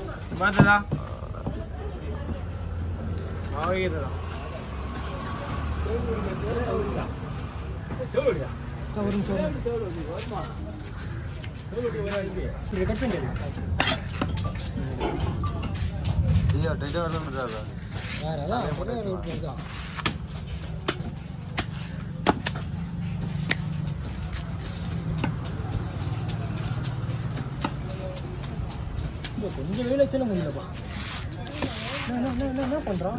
பார்த்ததா ஆகியதா ஒரு நிமிஷம் ஒரு நிமிஷம். இது கட் பண்ணிடு. ஐயா டைட்டா வரல வேற எல்லாம் ஒரே ஒரு உப்பு தான். இப்போ கொஞ்சம் வேலை வச்சாலும் முடியலப்பா என்ன என்ன என்ன என்ன பண்றான்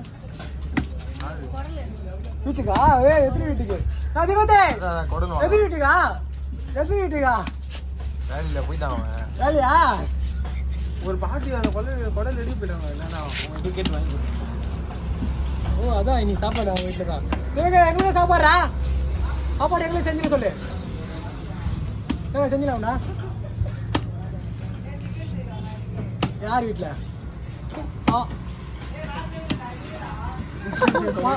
வீட்டுக்கா ஏ எத்தனை வீட்டுக்கு நான் தினத்தே கொடுங்க எத்தனை வீட்டுக்கா எத்தனை வீட்டுக்கா வேலையில போயிட்டான் அவன் வேலையா ஒரு பாட்டி அந்த குடல் குடல் ரெடி போயிட்டாங்க என்னன்னா அவங்க டிக்கெட் வாங்கி கொடுத்தாங்க. ஓ அதான் இன்னைக்கு சாப்பாடு அவங்க வீட்டில் தான் ஏங்க எங்களுக்கு சாப்பாடுறா சாப்பாடு எங்களுக்கு செஞ்சுக்க சொல்லு ஏங்க செஞ்சிடலாம்டா யார் வீட்டில் ஆ ஆ.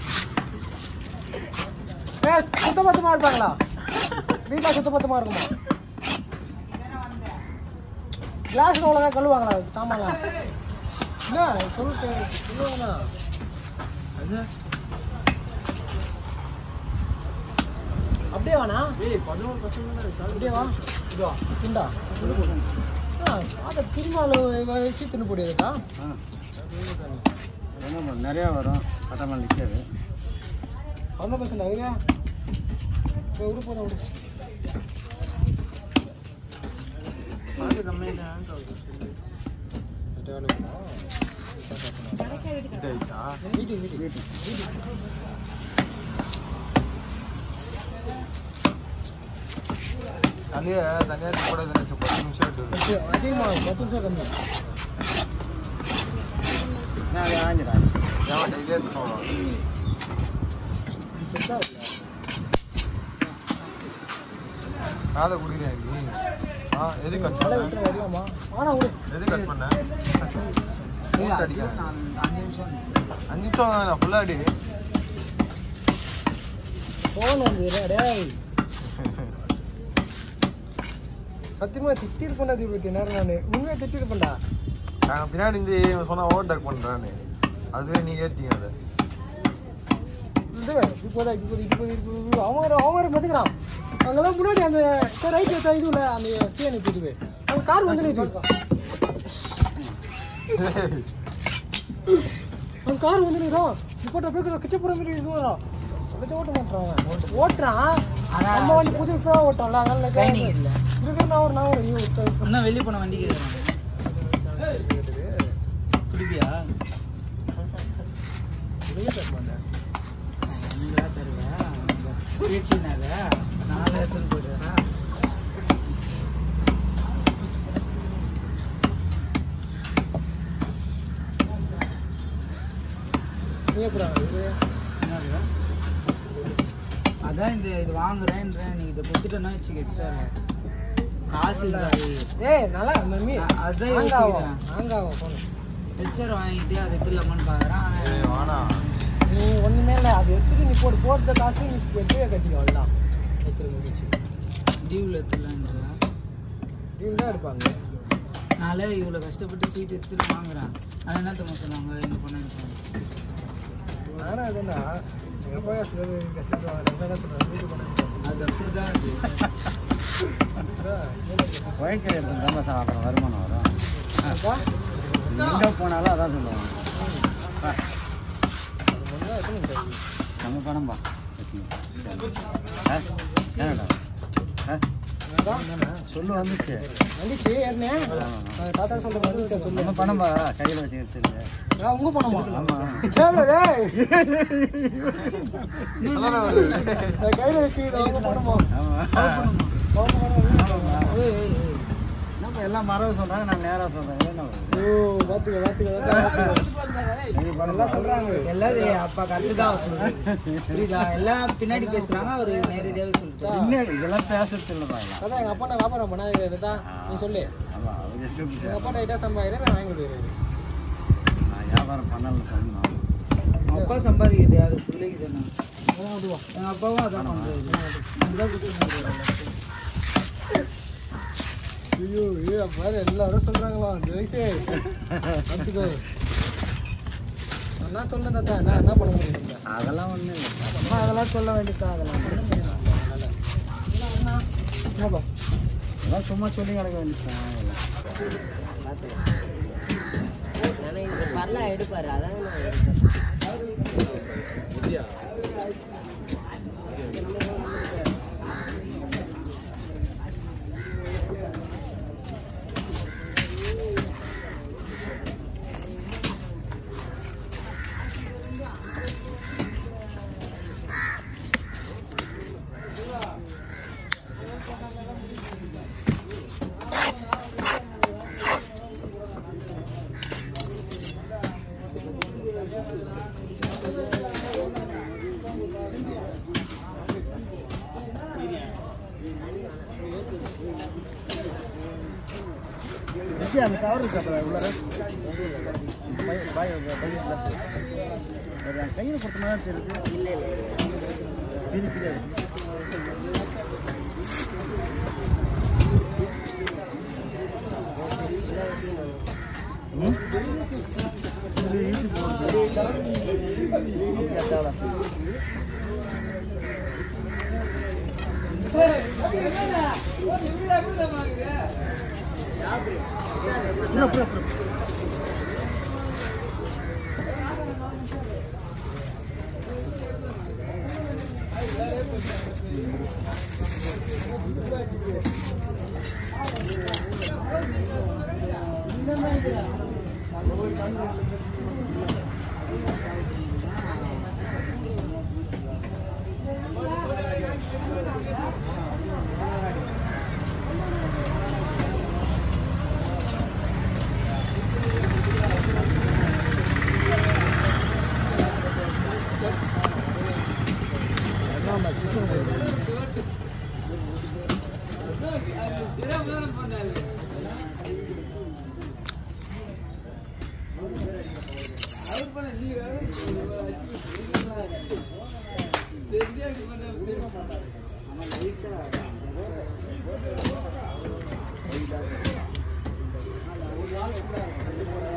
ஏ சுத்த பத்தமா இருப்பாங்களா வீட்டில் சுத்த பத்தமா இருக்குமா கிளாஸ் அவ்வளோதான் கழுவாங்களா சாமான்லாம் என்ன சொல்லிட்டு சொல்லுவாங்கண்ணா அப்படியே வாண்ணா ஏய் பதினோரு பசங்க தான் இருக்காங்க. அப்படியே வா இதோ. உண்டா ஆ அதை திரும்ப வச்சு தின்னு போடியதுக்கா நிறைய வரும் கட்டமல் நிற்காது ஒன்றும் பிரச்சனை அதுங்க இப்போ விடு போதும் விடு பாத்து கம்மியா இல்லை, ஆண்டு ஆகுது. வீட்டுக்கு வீட்டுக்கு வீட்டுக்கு தனியா தனியா கூட நினைச்சு பத்து நிமிஷம் எடுத்து அதிகமாக பத்து நிமிஷம் கம்மி ஆஞ்சிடா ஏன் டெய்லியே எடுத்துக்கணும் பெருசா இல்லை காலை குடிக்கிறேன் நீ ஆ எது கட் தலை பண்ண விட்டு வரலாமா ஆனா விடு எது கட் பண்ண மூட்டை அடிக்கிறேன் அஞ்சு நிமிஷம் நான் ஃபுல்லாக அடி ஃபோன் வந்து டேய் சத்தியமா திட்டிருப்பேன்டா தீபத்தி நேரம் நான் உண்மையாக திட்டிருப்பேன்டா நான் பின்னாடி இருந்து இவன் சொன்னா ஓவர் டேக் பண்றான்னு அதுவே நீங்க ஏத்தீங்க அதை இது இப்போதான் இப்போ இப்போ இப்போ அவன் வேற- அவன் வேற மதிக்கிறான் அங்கெல்லாம் முன்னாடி அந்த ரைட் எடுத்தா இது இல்லை அந்த கீழே நிற்கிது அங்கே கார் வந்து நிற்கிது அவன் கார் வந்து நிற்கும் இப்போ அப்படியே கிட்ட போகிற மாதிரி இதுவான் அப்படியே ஓட்ட மாட்டான் அவன் ஓட்டுறான் நம்ம வந்து புது இப்போ தான் ஓட்டோம்ல அதனால ட்ரைனிங் இல்லை இருக்கிற நான் ஒரு நான் ஒரு ஐயோ விட்டு இன்னும் வெளியே போன வண்டி குடிப்பியா நீங்களா தருவா பேச்சுனாத நாலு எடுத்துன்னு போயிடுவேன் நீ எப்படி இது என்னது அதான் இந்த இது வாங்குறேன்றேன் நீ இதை கொடுத்துட்டேன்னா வச்சுக்க சார் காசு இருக்காது ஏய் நல்லா மம்மி அ- அதான் ஆங்காவும் யோசிக்கிறேன். ஆங்காவும் போகணும் ஹெட்செட் வாங்கிட்டு அதை எடுத்துடலாமான்னு பார்க்குறேன் ஏய், வாடா நீ ஒண்ணுமே இல்லை அது எடுத்துட்டு நீ போட்டு போட்ட காசு நீ எப்படியே கட்டிக்கோ எல்லாம் வச்சிருக்க முடிச்சு டியூவில் எடுத்துடலான்ற டியூல் தான் எடுப்பாங்க நாளே இவ்வளோ கஷ்டப்பட்டு சீட் எடுத்துட்டு வாங்குறேன் அது என்ன தம்மா சொன்னாங்க இந்த பொண்ணு நானும் அதுனா எங்கள் அப்பா சில கஷ்டப்படுவாங்க என்ன சொல்கிறேன் வீட்டு பண்ண அது அப்படிதான் அது உழைக்கிற இடத்துல தான் சார் அப்புறம் வருமானம் வரும் அப்பா எங்கே போனாலும் அதான் சொல்லுவாங்க அது மட்டும் தான் எத்தனை தெரியும் நம்ம பணம் பா என்னடா சொல்லு வந்துச்சு வந்துச்சு ஏறினே தாத்தா சொல்ற மாதிரி வந்துச்சா சொல்லு நம்ம பணம் பா கையில் வச்சு எடுத்துருங்க ஆ, உங்க பணமா ஆமா ஏய், டேய். நான் கையில வச்சு இது அவங்க பணமா ஆமா அவங்க பணமா ஏய், ஏய், ஏய். நம்ம எல்லாம் மரம் சொல்றாங்க நான் நேரா சொல்றேன் என்ன வருது? ஓ பாத்துக்க பாத்துக்க பாத்துக்க இது பணம் எல்லாம் சொல்றாங்க எல்லாம் ஏய், அப்பா கரெக்டு தான் அவர் சொல்றாரு புரியுதா எல்லாம் பின்னாடி பேசுறாங்க அவர் நேரடியாவே சொல்லிட்டாரு பின்னாடி இதெல்லாம் பேசுறது இல்லைப்பா இதெல்லாம். அதான் எங்க அப்பா நான் வியாபாரம் பண்ணாது தான் நீ சொல்லு ஆமா அவர் எப்படி எங்க அப்பா டைட்டா சம்பாதிக்கிறேன் நான் வாங்கி போயிடுறேன் நான் வியாபாரம் பண்ணலன்னு சொல்லணும் அப்பா சம்பாதிக்கிறது யாரு பிள்ளைக்கு தானே அதான் அதுவா எங்க அப்பாவும் அதான் பண்றாரு இதுதான் கொடுத்து ஐயோ ஐயோ பாரு எல்லாரும் சொல்றாங்களா அந்த வயசு அதுக்கு நான் சொன்னேன் தாத்தா நான் என்ன பண்ண முடியும் இதுல? அதெல்லாம் ஒண்ணும் இல்லை அம்மா அதெல்லாம் சொல்ல வேண்டியதா அதெல்லாம் என்னப்பா அதெல்லாம் சும்மா சொல்லி கிடக்க வேண்டியதான் வரலாம் எடுப்பாரு அதான் அந்த கவர் இருக்கு அப்புறம் உள்ளார பாய் கையில் கொடுத்த மாதிரி தெரியுது இல்ல இல்ல பிரி பிரியாது ஆ